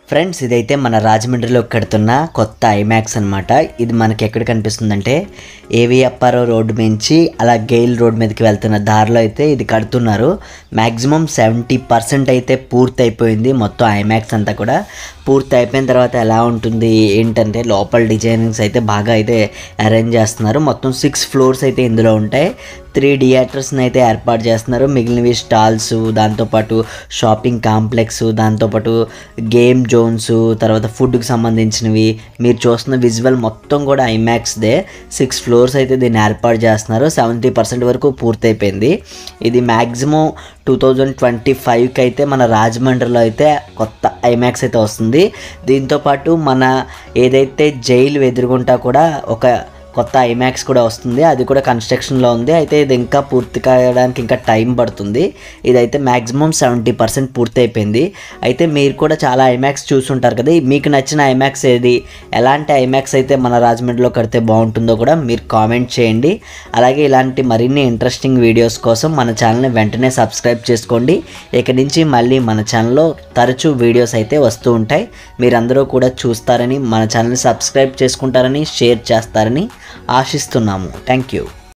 friends ఇదైతే మన రాజమండ్రిలో కడుతున్న కొత్త ఐమాక్స్ అనమాట ఇది మనకి ఎక్కడ కనిపిస్తుందంటే ఏవి అప్పారావు రోడ్డు నుంచి అలా గెయిల్ రోడ్ మీదకి వెళ్తున్న దారిలో అయితే ఇది కడుతున్నారు మ్యాక్సిమం సెవెంటీ పర్సెంట్ అయితే పూర్తి అయిపోయింది మొత్తం ఐమాక్స్ అంతా కూడా పూర్తి అయిపోయిన తర్వాత ఎలా ఉంటుంది ఏంటంటే లోపల డిజైనింగ్స్ అయితే బాగా అయితే అరేంజ్ చేస్తున్నారు మొత్తం సిక్స్ ఫ్లోర్స్ అయితే ఇందులో ఉంటాయి త్రీ థియేటర్స్ని అయితే ఏర్పాటు చేస్తున్నారు మిగిలినవి స్టాల్స్ దాంతోపాటు షాపింగ్ కాంప్లెక్స్ దాంతోపాటు గేమ్ జోన్స్ తర్వాత ఫుడ్కి సంబంధించినవి మీరు చూస్తున్న విజువల్ మొత్తం కూడా ఐమాక్స్దే సిక్స్ ఫ్లోర్స్ అయితే దీన్ని ఏర్పాటు చేస్తున్నారు సెవెంటీ పర్సెంట్ వరకు పూర్తయిపోయింది ఇది మ్యాక్సిమం టూ థౌజండ్ ట్వంటీ ఫైవ్కి అయితే మన రాజమండ్రిలో అయితే కొత్త ఐమాక్స్ అయితే వస్తుంది దీంతోపాటు మన ఏదైతే జైలు ఎదురుగుంటా కూడా ఒక కొత్త ఐమాక్స్ కూడా వస్తుంది అది కూడా కన్స్ట్రక్షన్లో ఉంది అయితే ఇది ఇంకా పూర్తి కావడానికి ఇంకా టైం పడుతుంది ఇదైతే మ్యాక్సిమం సెవెంటీ పర్సెంట్ పూర్తి అయిపోయింది అయితే మీరు కూడా చాలా ఐమాక్స్ చూసుంటారు కదా మీకు నచ్చిన ఐమాక్స్ ఏది ఎలాంటి ఐమాక్స్ అయితే మన రాజమండ్రిలో కడితే బాగుంటుందో కూడా మీరు కామెంట్ చేయండి అలాగే ఇలాంటి మరిన్ని ఇంట్రెస్టింగ్ వీడియోస్ కోసం మన ఛానల్ని వెంటనే సబ్స్క్రైబ్ చేసుకోండి ఇక నుంచి మళ్ళీ మన ఛానల్లో తరచూ వీడియోస్ అయితే వస్తూ ఉంటాయి మీరందరూ కూడా చూస్తారని మన ఛానల్ని సబ్స్క్రైబ్ చేసుకుంటారని షేర్ చేస్తారని ఆశిస్తున్నాము థ్యాంక్ యూ